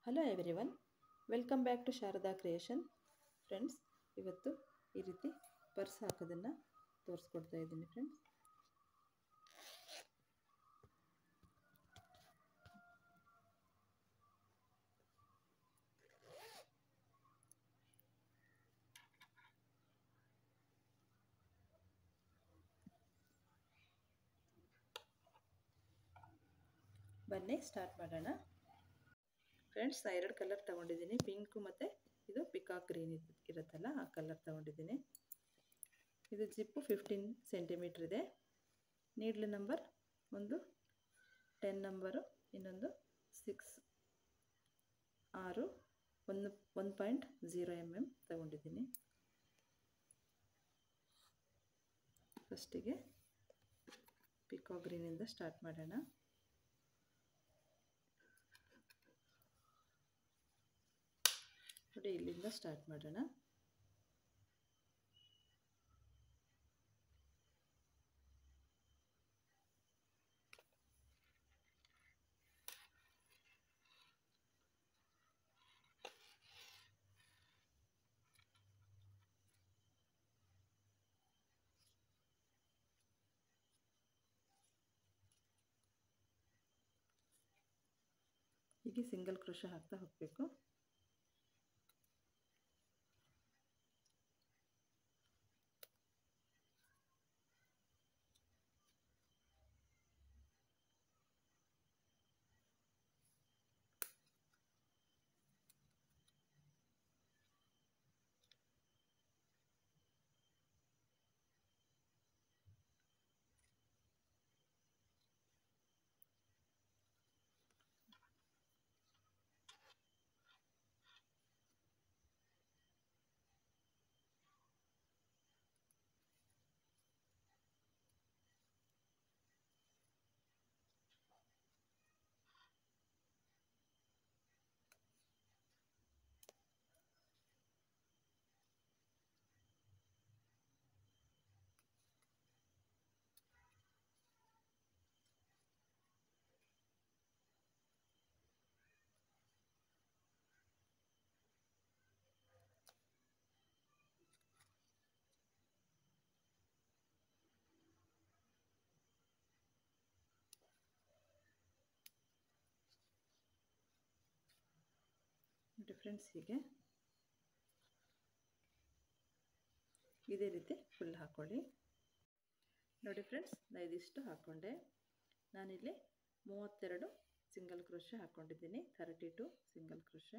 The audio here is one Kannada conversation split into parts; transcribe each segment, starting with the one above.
hello everyone welcome back to Sharada creation friends ಇವತ್ತು ಈ ರೀತಿ ಪರ್ಸ್ ಹಾಕೋದನ್ನು ತೋರಿಸ್ಕೊಡ್ತಾ ಇದ್ದೀನಿ ಫ್ರೆಂಡ್ಸ್ ಬನ್ನಿ ಸ್ಟಾರ್ಟ್ ಮಾಡೋಣ ಫ್ರೆಂಡ್ಸ್ ನಾ ಎರಡು ಕಲರ್ ತೊಗೊಂಡಿದ್ದೀನಿ ಪಿಂಕು ಮತ್ತು ಇದು ಪಿಕಾಕ್ ಗ್ರೀನ್ ಇರುತ್ತಲ್ಲ ಆ ಕಲರ್ ತೊಗೊಂಡಿದ್ದೀನಿ ಇದು ಜಿಪ್ಪು ಫಿಫ್ಟೀನ್ ಸೆಂಟಿಮೀಟ್ರ್ ಇದೆ ನೀಡ್ಲ್ ನಂಬರ್ ಒಂದು ಟೆನ್ ನಂಬರು ಇನ್ನೊಂದು ಸಿಕ್ಸ್ ಆರು ಒಂದು ಒಂದು ಪಾಯಿಂಟ್ ಝೀರೋ ಎಮ್ ಎಮ್ ತಗೊಂಡಿದ್ದೀನಿ ಫಸ್ಟಿಗೆ ಪಿಕಾಕ್ ಗ್ರೀನಿಂದ ಸ್ಟಾರ್ಟ್ ಮಾಡೋಣ ನೋಡಿ ಇಲ್ಲಿಂದ ಸ್ಟಾರ್ಟ್ ಮಾಡೋಣ ಹೀಗೆ ಸಿಂಗಲ್ ಕ್ರೋಶ ಹಾಕ್ತಾ ಹೋಗಬೇಕು ಡಿಫ್ರೆನ್ಸ್ ಹೀಗೆ ಇದೇ ರೀತಿ ಫುಲ್ ಹಾಕ್ಕೊಳ್ಳಿ ನೋಡಿ ಫ್ರೆಂಡ್ಸ್ ನಾನು ಇದಿಷ್ಟು ಹಾಕ್ಕೊಂಡೆ ನಾನಿಲ್ಲಿ ಮೂವತ್ತೆರಡು ಸಿಂಗಲ್ ಕ್ರೋಶೆ ಹಾಕ್ಕೊಂಡಿದ್ದೀನಿ ಥರ್ಟಿ ಟು ಸಿಂಗಲ್ ಕ್ರೋಶೆ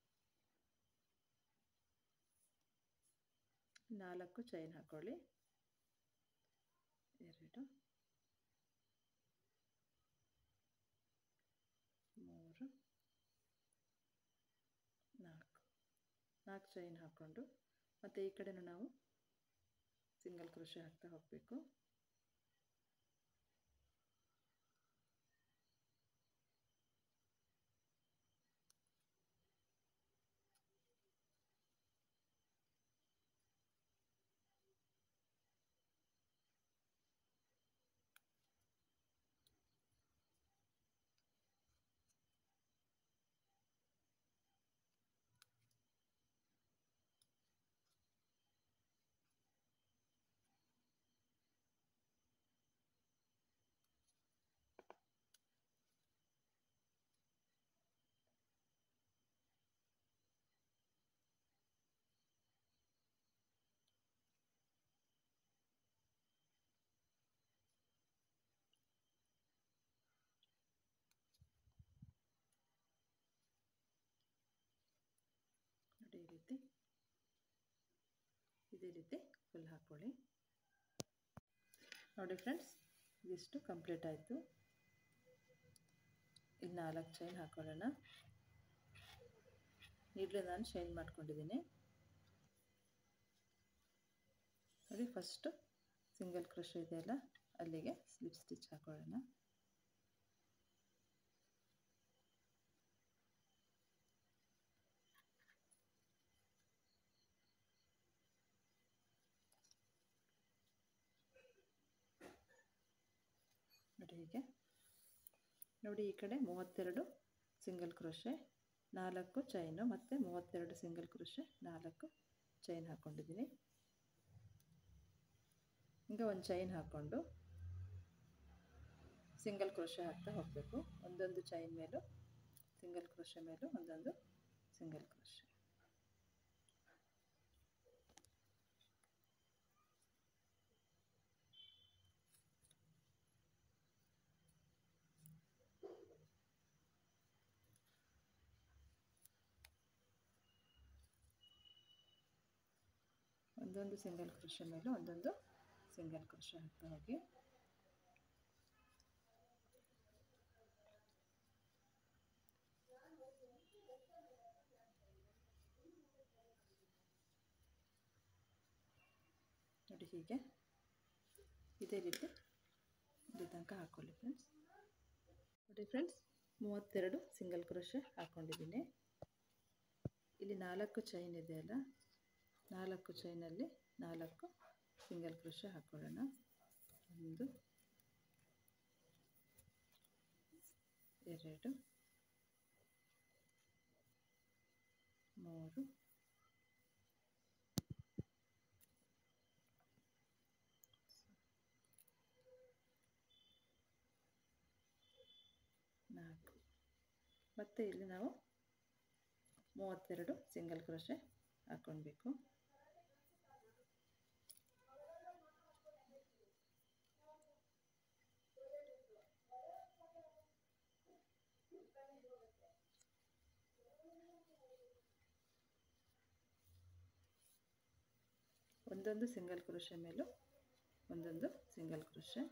ನಾಲ್ಕು ಚೈನ್ ಹಾಕ್ಕೊಳ್ಳಿ ಎರಡು ಮೂರು ನಾಲ್ಕು ನಾಲ್ಕು ಚೈನ್ ಹಾಕ್ಕೊಂಡು ಮತ್ತು ಈ ಕಡೆನೂ ನಾವು ಸಿಂಗಲ್ ಕ್ರೋಶೆ ಹಾಕ್ತಾ ಹೋಗಬೇಕು ನೋಡಿ ಈ ರೀತಿ ಇದೇ ರೀತಿ ಫುಲ್ ಹಾಕ್ಕೊಳ್ಳಿ ನೋಡಿ ಫ್ರೆಂಡ್ಸ್ ಇದಿಷ್ಟು ಕಂಪ್ಲೀಟ್ ಆಯಿತು ಇನ್ನು ನಾಲ್ಕು ಚೈನ್ ಹಾಕ್ಕೊಳ್ಳೋಣ ನೀಡ್ಲೆ ನಾನು ಶೈನ್ ಮಾಡ್ಕೊಂಡಿದ್ದೀನಿ ನೋಡಿ ಫಸ್ಟು ಸಿಂಗಲ್ ಕ್ರಶ್ ಇದೆಯಲ್ಲ ಅಲ್ಲಿಗೆ ಸ್ಲಿಪ್ ಸ್ಟಿಚ್ ಹಾಕೊಳ್ಳೋಣ ನೋಡಿ ಹೀಗೆ ನೋಡಿ ಈ ಕಡೆ ಮೂವತ್ತೆರಡು ಸಿಂಗಲ್ ಕ್ರೋಶೆ ನಾಲ್ಕು ಚೈನು ಮತ್ತು ಮೂವತ್ತೆರಡು ಸಿಂಗಲ್ ಕ್ರೋಶೆ ನಾಲ್ಕು ಚೈನ್ ಹಾಕ್ಕೊಂಡಿದ್ದೀನಿ ಈಗ ಒಂದು ಚೈನ್ ಹಾಕ್ಕೊಂಡು ಸಿಂಗಲ್ ಕ್ರೋಶೆ ಹಾಕ್ತಾ ಹೋಗಬೇಕು ಒಂದೊಂದು ಚೈನ್ ಮೇಲೂ ಸಿಂಗಲ್ ಕ್ರೋಶೆ ಮೇಲೂ ಒಂದೊಂದು ಸಿಂಗಲ್ ಕ್ರೋಶೆ ಒಂದೊಂದು ಸಿಂಗಲ್ ಕ್ರೋಶೆ ಮೇಲೆ ಒಂದೊಂದು ಸಿಂಗಲ್ ಕ್ರೋಶೆ ಹಾಕ್ತಾ ಹೋಗಿ ನೋಡಿ ಹೀಗೆ ಇದೇ ರೀತಿ ಇಲ್ಲಿ ತನಕ ಹಾಕ್ಕೊಳ್ಳಿ ಫ್ರೆಂಡ್ಸ್ ನೋಡಿ ಫ್ರೆಂಡ್ಸ್ ಮೂವತ್ತೆರಡು ಸಿಂಗಲ್ ಕ್ರೋಶೆ ಹಾಕ್ಕೊಂಡಿದ್ದೀನಿ ಇಲ್ಲಿ ನಾಲ್ಕು ಚೈನ್ ಇದೆಯಲ್ಲ ನಾಲ್ಕು ಚೈನಲ್ಲಿ ನಾಲ್ಕು ಸಿಂಗಲ್ ಕ್ರೋಶೆ ಹಾಕ್ಕೊಳ್ಳೋಣ ಒಂದು ಎರಡು ಮೂರು ನಾಲ್ಕು ಮತ್ತು ಇಲ್ಲಿ ನಾವು ಮೂವತ್ತೆರಡು ಸಿಂಗಲ್ ಕ್ರೋಶೆ ಹಾಕ್ಕೊಳ್ಬೇಕು ಒಂದೊಂದು ಸಿಂಗಲ್ ಕ್ರೋಶೆ ಮೇಲೂ ಒಂದೊಂದು ಸಿಂಗಲ್ ಕ್ರೋಶೆ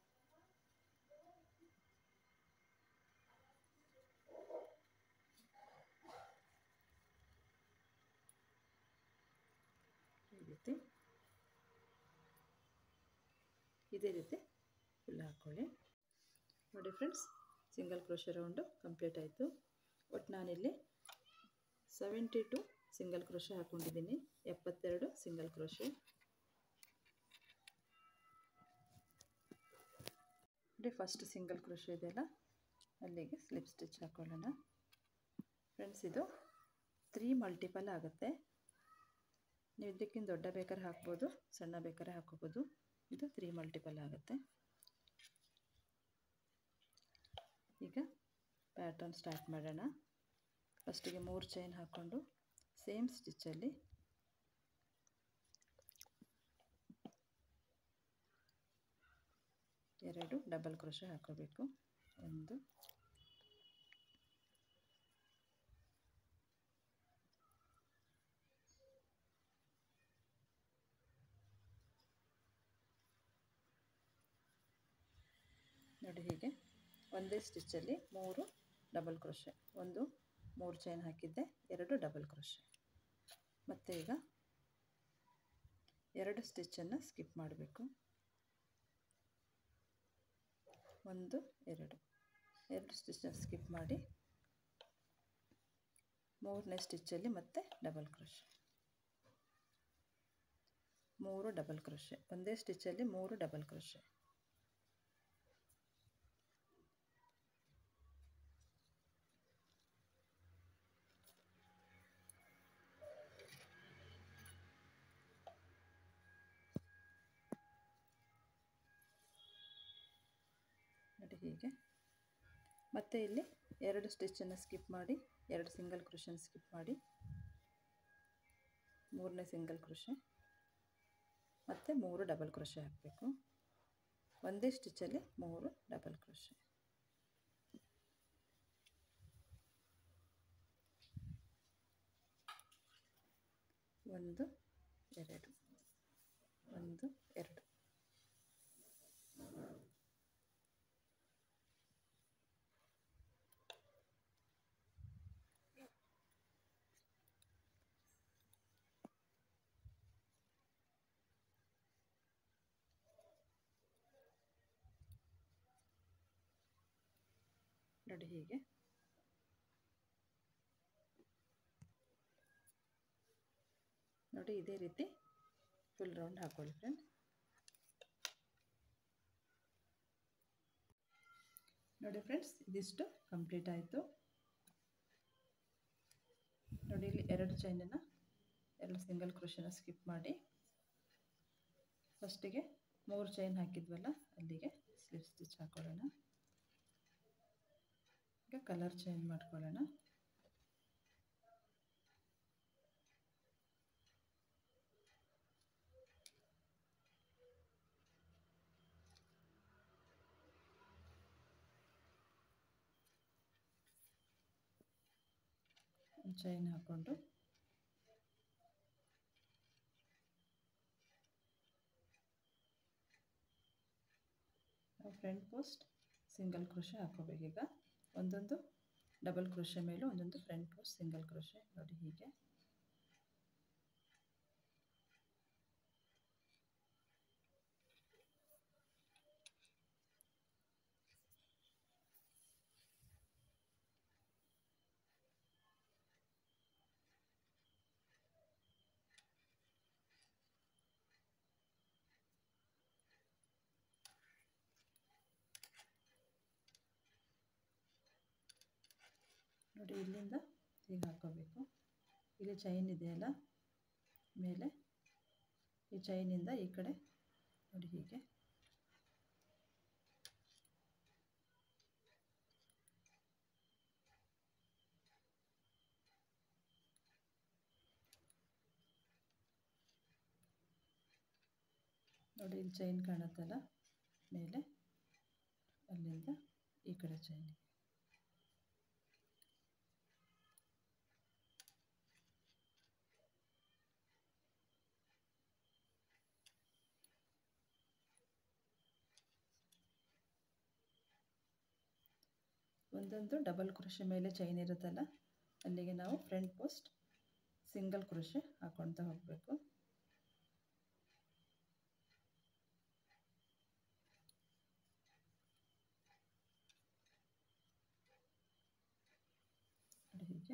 ಈ ರೀತಿ ಇದೇ ರೀತಿ ಫುಲ್ ಹಾಕ್ಕೊಳ್ಳಿ ನೋಡಿ friends single crochet round complete ಆಯಿತು ಒಟ್ಟು ನಾನಿಲ್ಲಿ ಸೆವೆಂಟಿ ಟು ಸಿಂಗಲ್ ಕ್ರೋಶೆ ಹಾಕ್ಕೊಂಡಿದ್ದೀನಿ ಎಪ್ಪತ್ತೆರಡು ಸಿಂಗಲ್ ಕ್ರೋಶೆ ನೋಡಿ ಫಸ್ಟ್ ಸಿಂಗಲ್ ಕ್ರೋಶೆ ಇದೆಯಲ್ಲ ಅಲ್ಲಿಗೆ ಸ್ಲಿಪ್ ಸ್ಟಿಚ್ ಹಾಕ್ಕೊಳ್ಳೋಣ ಫ್ರೆಂಡ್ಸ್ ಇದು ತ್ರೀ ಮಲ್ಟಿಪಲ್ ಆಗುತ್ತೆ ನೀವು ಇದಕ್ಕಿಂತ ದೊಡ್ಡ ಬೇಕಾದ್ರೆ ಹಾಕ್ಬೋದು ಸಣ್ಣ ಬೇಕಾದ್ರೆ ಹಾಕೋಬೋದು ಇದು ತ್ರೀ ಮಲ್ಟಿಪಲ್ ಆಗುತ್ತೆ ಈಗ ಪ್ಯಾಟರ್ನ್ ಸ್ಟಾರ್ಟ್ ಮಾಡೋಣ ಫಸ್ಟಿಗೆ ಮೂರು ಚೈನ್ ಹಾಕ್ಕೊಂಡು ಸೇಮ್ ಸ್ಟಿಚ್ಚಲ್ಲಿ ಎರಡು ಡಬಲ್ ಕ್ರೋಶೆ ಹಾಕೋಬೇಕು ಒಂದು ನೋಡಿ ಹೀಗೆ ಒಂದೇ ಸ್ಟಿಚ್ಚಲ್ಲಿ ಮೂರು ಡಬಲ್ ಕ್ರೋಶೆ ಒಂದು ಮೂರು ಚೈನ್ ಹಾಕಿದ್ದೆ ಎರಡು ಡಬಲ್ ಕ್ರೋಶೆ ಮತ್ತು ಈಗ ಎರಡು ಸ್ಟಿಚ್ಚನ್ನು ಸ್ಕಿಪ್ ಮಾಡಬೇಕು ಒಂದು ಎರಡು ಎರಡು ಸ್ಟಿಚ್ಚನ್ನು ಸ್ಕಿಪ್ ಮಾಡಿ ಮೂರನೇ ಸ್ಟಿಚ್ಚಲ್ಲಿ ಮತ್ತೆ ಡಬಲ್ ಕ್ರೋಶೆ ಮೂರು ಡಬಲ್ ಕ್ರೋಶೆ ಒಂದೇ ಸ್ಟಿಚ್ಚಲ್ಲಿ ಮೂರು ಡಬಲ್ ಕ್ರೋಶೆ ನೋಡಿ ಹೀಗೆ ಮತ್ತು ಇಲ್ಲಿ ಎರಡು ಸ್ಟಿಚ್ಚನ್ನು ಸ್ಕಿಪ್ ಮಾಡಿ ಎರಡು ಸಿಂಗಲ್ ಕ್ರೋಶನ್ ಸ್ಕಿಪ್ ಮಾಡಿ ಮೂರನೇ ಸಿಂಗಲ್ ಕ್ರೋಶೆ ಮತ್ತು ಮೂರು ಡಬಲ್ ಕ್ರೋಶೆ ಹಾಕಬೇಕು ಒಂದೇ ಸ್ಟಿಚ್ಚಲ್ಲಿ ಮೂರು ಡಬಲ್ ಕ್ರೋಶೆ ಒಂದು ಎರಡು ಒಂದು ಎರಡು ನೋಡಿ ಹೀಗೆ ನೋಡಿ ಇದೇ ರೀತಿ ಫುಲ್ ರೌಂಡ್ ಹಾಕೊಳ್ಳಿ ಫ್ರೆಂಡ್ಸ್ ನೋಡಿ ಫ್ರೆಂಡ್ಸ್ ಇದಿಷ್ಟು ಕಂಪ್ಲೀಟ್ ಆಯಿತು ನೋಡಿ ಇಲ್ಲಿ ಎರಡು ಚೈನನ್ನು ಎರಡು ಸಿಂಗಲ್ ಕ್ರೋಶನ ಸ್ಕಿಪ್ ಮಾಡಿ ಫಸ್ಟಿಗೆ ಮೂರು ಚೈನ್ ಹಾಕಿದ್ವಲ್ಲ ಅಲ್ಲಿಗೆ ಸ್ಲಿಪ್ ಸ್ಟಿಚ್ ಹಾಕೊಳ್ಳೋಣ ಈಗ ಕಲರ್ ಚೇಂಜ್ ಮಾಡ್ಕೊಳ್ಳೋಣ ಚೈನ್ ಹಾಕ್ಕೊಂಡು ಫ್ರಂಟ್ ಪೋಸ್ಟ್ ಸಿಂಗಲ್ ಕ್ರೋಶೆ ಹಾಕೋಬೇಕೀಗ ಒಂದೊಂದು ಡಬಲ್ ಕ್ರೋಶೆ ಮೇಲೂ ಒಂದೊಂದು ಫ್ರಂಟ್ ಪೋಸ್ಟ್ ಸಿಂಗಲ್ ಕ್ರೋಶೆ ನೋಡಿ ಹೀಗೆ ನೋಡಿ ಇಲ್ಲಿಂದ ಹೀಗೆ ಹಾಕೋಬೇಕು ಇಲ್ಲಿ ಚೈನ್ ಇದೆಯಲ್ಲ ಮೇಲೆ ಈ ಚೈನಿಂದ ಈ ಕಡೆ ನೋಡಿ ಹೀಗೆ ನೋಡಿ ಇಲ್ಲಿ ಚೈನ್ ಕಾಣುತ್ತಲ್ಲ ಮೇಲೆ ಅಲ್ಲಿಂದ ಈ ಕಡೆ ಚೈನ್ ಒಂದೊಂದು ಡಬಲ್ ಕ್ರೋಶೆ ಮೇಲೆ ಚೈನ್ ಇರುತ್ತಲ್ಲ ಅಲ್ಲಿಗೆ ನಾವು ಫ್ರಂಟ್ ಪೋಸ್ಟ್ ಸಿಂಗಲ್ ಕ್ರೋಶೆ ಹಾಕ್ಕೊಳ್ತಾ ಹೋಗಬೇಕು ಹೀಗೆ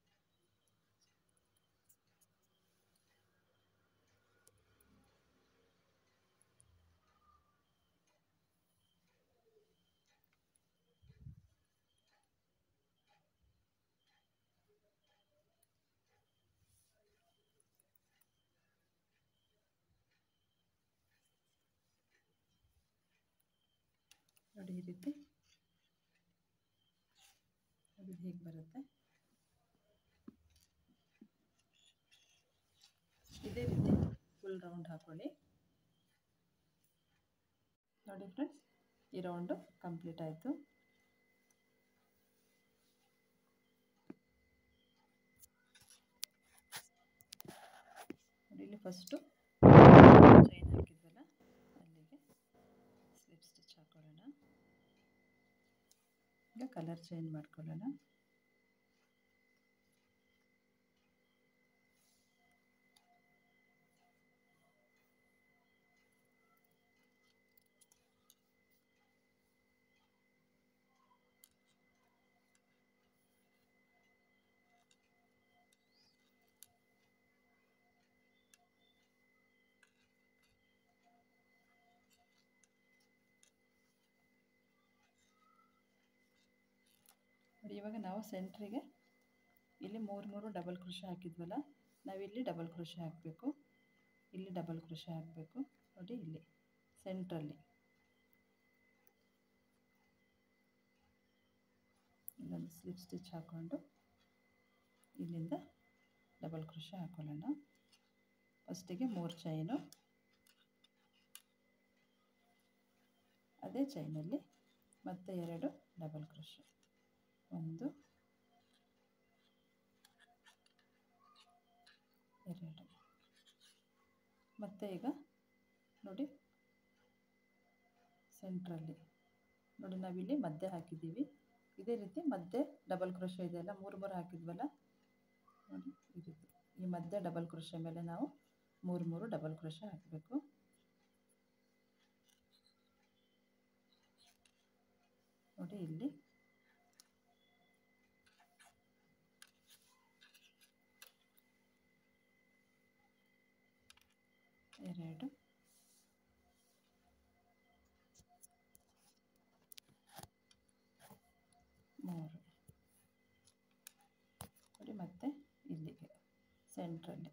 ನೋಡಿ ಈ ರೀತಿ ಅದು ಹೀಗೆ ಬರುತ್ತೆ ಇದೇ ರೀತಿ ಫುಲ್ ರೌಂಡ್ ಹಾಕೊಳ್ಳಿ ನೋಡಿ ಫ್ರೆಂಡ್ಸ್ ಈ ರೌಂಡು ಕಂಪ್ಲೀಟ್ ಆಯಿತು ನೋಡಿ ಇಲ್ಲಿ ಫಸ್ಟು ಚೈನ್ ಹಾಕಿದ್ವಲ್ಲ ಅಲ್ಲಿಗೆ ಸ್ಲಿಪ್ ಸ್ಟಿಚ್ ಹಾಕೊಳ್ಳೋಣ ಈಗ ಕಲರ್ ಚೇಂಜ್ ಮಾಡ್ಕೊಳ್ಳೋಣ ನೋಡಿ ಇವಾಗ ನಾವು ಸೆಂಟ್ರಿಗೆ ಇಲ್ಲಿ ಮೂರು ಮೂರು ಡಬಲ್ ಕ್ರೋಶೆ ಹಾಕಿದ್ವಲ್ಲ ನಾವಿಲ್ಲಿ ಡಬಲ್ ಕ್ರೋಶೆ ಹಾಕಬೇಕು ಇಲ್ಲಿ ಡಬಲ್ ಕ್ರೋಶೆ ಹಾಕಬೇಕು ನೋಡಿ ಇಲ್ಲಿ ಸೆಂಟ್ರಲ್ಲಿ ಇಲ್ಲೊಂದು ಸ್ಲಿಪ್ ಸ್ಟಿಚ್ ಹಾಕ್ಕೊಂಡು ಇಲ್ಲಿಂದ ಡಬಲ್ ಕ್ರೋಶೆ ಹಾಕೊಳ್ಳೋಣ ಫಸ್ಟಿಗೆ ಮೂರು ಚೈನು ಅದೇ ಚೈನಲ್ಲಿ ಮತ್ತೆ ಎರಡು ಡಬಲ್ ಕ್ರೋಶೆ ಒಂದು ಎರಡು ಮತ್ತು ಈಗ ನೋಡಿ ಸೆಂಟ್ರಲ್ಲಿ ನೋಡಿ ನಾವಿಲ್ಲಿ ಮಧ್ಯೆ ಹಾಕಿದ್ದೀವಿ ಇದೇ ರೀತಿ ಮಧ್ಯೆ ಡಬಲ್ ಕ್ರೋಶೆ ಇದೆಯಲ್ಲ ಮೂರು ಮೂರು ಹಾಕಿದ್ವಲ್ಲ ನೋಡಿ ಈ ರೀತಿ ಈ ಮಧ್ಯೆ ಡಬಲ್ ಕ್ರೋಶೆ ಮೇಲೆ ನಾವು ಮೂರು ಮೂರು ಡಬಲ್ ಕ್ರೋಶೆ ಹಾಕಬೇಕು ನೋಡಿ ಇಲ್ಲಿ ಎರಡು ಮೂರು ನೋಡಿ ಮತ್ತೆ ಇಲ್ಲಿ ಸೆಂಟ್ರಲ್ಲಿ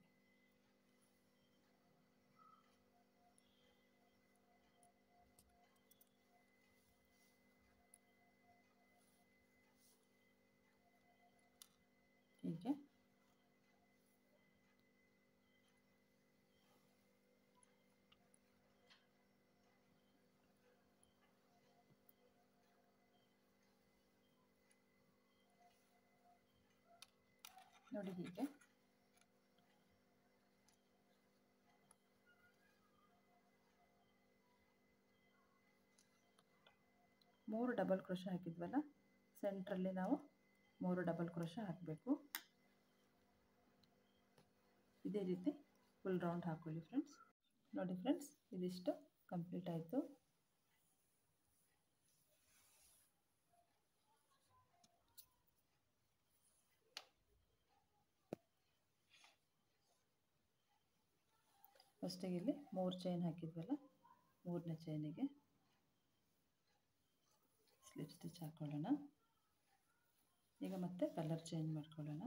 ಹೀಗೆ ನೋಡಿ ಹೀಗೆ ಮೂರು ಡಬಲ್ ಕ್ರೋಶ ಹಾಕಿದ್ವಲ್ಲ ಸೆಂಟ್ರಲ್ಲಿ ನಾವು ಮೂರು ಡಬಲ್ ಕ್ರೋಶ ಹಾಕಬೇಕು ಇದೇ ರೀತಿ ಫುಲ್ ರೌಂಡ್ ಹಾಕೊಳ್ಳಿ ಫ್ರೆಂಡ್ಸ್ ನೋಡಿ ಫ್ರೆಂಡ್ಸ್ ಇದಿಷ್ಟು ಕಂಪ್ಲೀಟ್ ಆಯಿತು ಫಸ್ಟಿಗೆ ಇಲ್ಲಿ ಮೂರು ಚೈನ್ ಹಾಕಿದ್ವಲ್ಲ ಮೂರನೇ ಚೈನಿಗೆ ಸ್ಲಿಪ್ ಸ್ಟಿಚ್ ಹಾಕ್ಕೊಳ್ಳೋಣ ಈಗ ಮತ್ತೆ ಕಲರ್ ಚೇಂಜ್ ಮಾಡ್ಕೊಳ್ಳೋಣ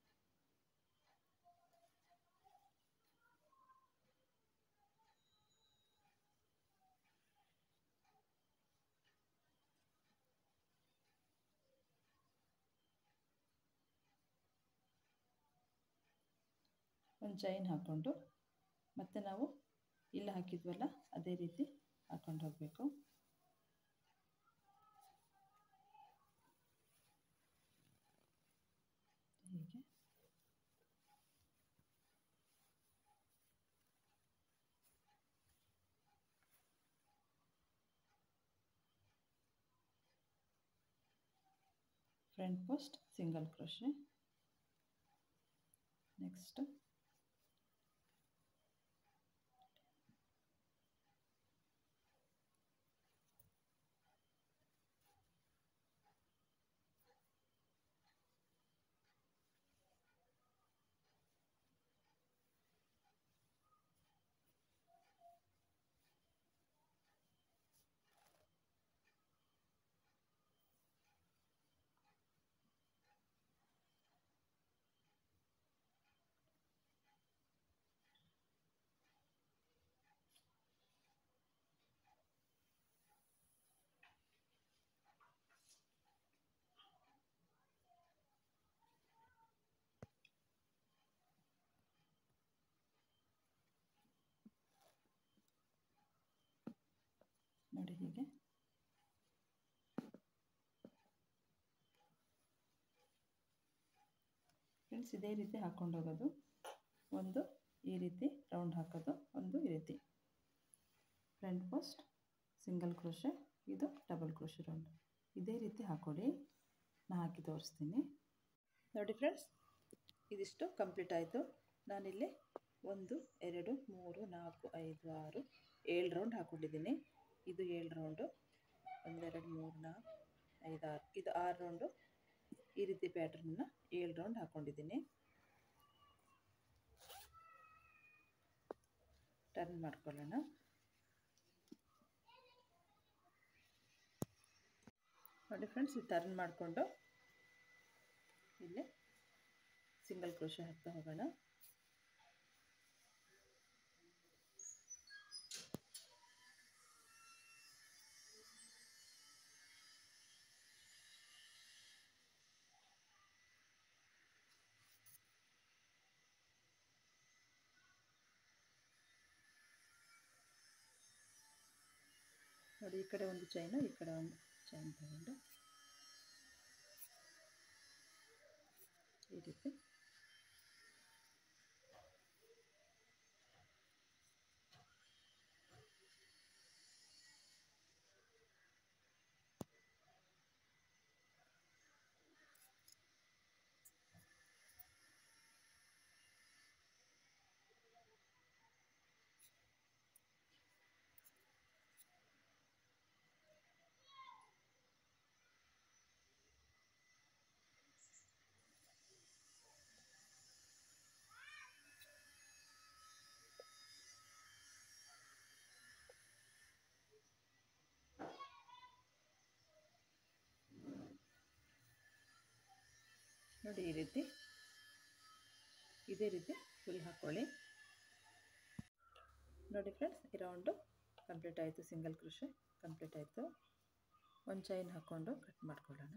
ಒಂದು ಚೈನ್ ಹಾಕ್ಕೊಂಡು ಮತ್ತೆ ನಾವು ಇಲ್ಲಿ ಹಾಕಿದ್ವಲ್ಲ ಅದೇ ರೀತಿ ಹಾಕ್ಕೊಂಡು ಹೋಗಬೇಕು ಹೀಗೆ front post single crochet next ನೋಡಿ ಹೀಗೆ ಫ್ರೆಂಡ್ಸ್ ಇದೇ ರೀತಿ ಹಾಕ್ಕೊಂಡು ಹೋಗೋದು ಒಂದು ಈ ರೀತಿ ರೌಂಡ್ ಹಾಕೋದು ಒಂದು ಈ ರೀತಿ ಫ್ರಂಟ್ ಪೋಸ್ಟ್ ಸಿಂಗಲ್ ಕ್ರೋಶೆ ಇದು ಡಬಲ್ ಕ್ರೋಶೆ ರೌಂಡ್ ಇದೇ ರೀತಿ ಹಾಕ್ಕೊಡಿ ನಾನು ಹಾಕಿ ತೋರಿಸ್ತೀನಿ ನೋಡಿ ಫ್ರೆಂಡ್ಸ್ ಇದಿಷ್ಟು ಕಂಪ್ಲೀಟ್ ಆಯಿತು ನಾನಿಲ್ಲಿ ಒಂದು ಎರಡು ಮೂರು ನಾಲ್ಕು ಐದು ಆರು ಏಳು ರೌಂಡ್ ಹಾಕ್ಕೊಂಡಿದ್ದೀನಿ ಇದು ಏಳು ರೌಂಡು ಒಂದೆರಡು ಮೂರು ನಾಲ್ಕು ಐದು ಆರು ಇದು ಆರು ರೌಂಡು ಈ ರೀತಿ ಪ್ಯಾಟ್ರನ್ನ ಏಳು ರೌಂಡ್ ಹಾಕ್ಕೊಂಡಿದ್ದೀನಿ ಟರ್ನ್ ಮಾಡ್ಕೊಳ್ಳೋಣ ನೋಡಿ ಫ್ರೆಂಡ್ಸ್ ಇದು ಟರ್ನ್ ಮಾಡಿಕೊಂಡು ಇಲ್ಲಿ ಸಿಂಗಲ್ ಕ್ರೋಶ ಹಾಕ್ತಾ ಹೋಗೋಣ ನೋಡಿ ಈ ಕಡೆ ಒಂದು ಚೈನು ಈ ಕಡೆ ಒಂದು ಚೈನ್ ತಗೊಂಡು ಈ ರೀತಿ ನೋಡಿ ಈ ರೀತಿ ಇದೇ ರೀತಿ ಫುಲ್ ಹಾಕ್ಕೊಳ್ಳಿ ನೋಡಿ ಫ್ರೆಂಡ್ಸ್ ಈ ರೌಂಡು ಕಂಪ್ಲೀಟ್ ಆಯಿತು ಸಿಂಗಲ್ ಕ್ರೋಶೆ ಕಂಪ್ಲೀಟ್ ಆಯಿತು ಒಂದು ಚೈನ್ ಹಾಕ್ಕೊಂಡು ಕಟ್ ಮಾಡ್ಕೊಳ್ಳೋಣ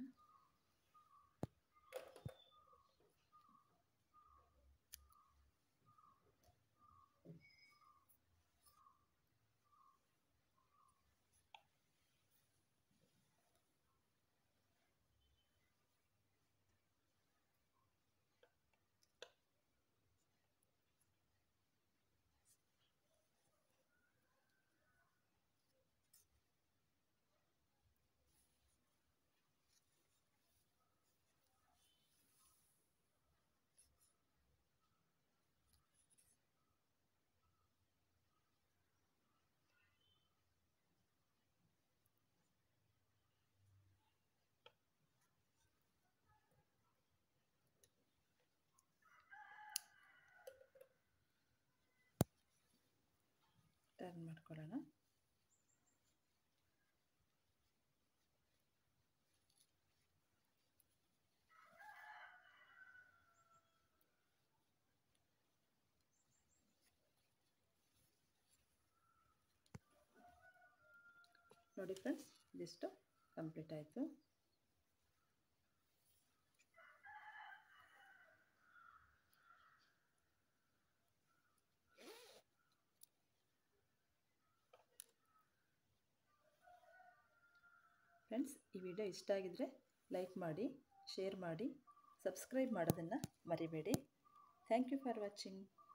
ಟರ್ನ್ ಮಾಡ್ಕೊಳ್ಳೋಣ ನೋಡಿ ಫ್ರೆಂಡ್ಸ್ ಇದಿಷ್ಟು ಕಂಪ್ಲೀಟ್ ಆಯಿತು ಫ್ರೆಂಡ್ಸ್ ಈ ವಿಡಿಯೋ ಇಷ್ಟ ಆಗಿದರೆ ಲೈಕ್ ಮಾಡಿ ಶೇರ್ ಮಾಡಿ ಸಬ್ಸ್ಕ್ರೈಬ್ ಮಾಡೋದನ್ನು ಮರಿಬೇಡಿ ಥ್ಯಾಂಕ್ ಯು ಫಾರ್ ವಾಚಿಂಗ್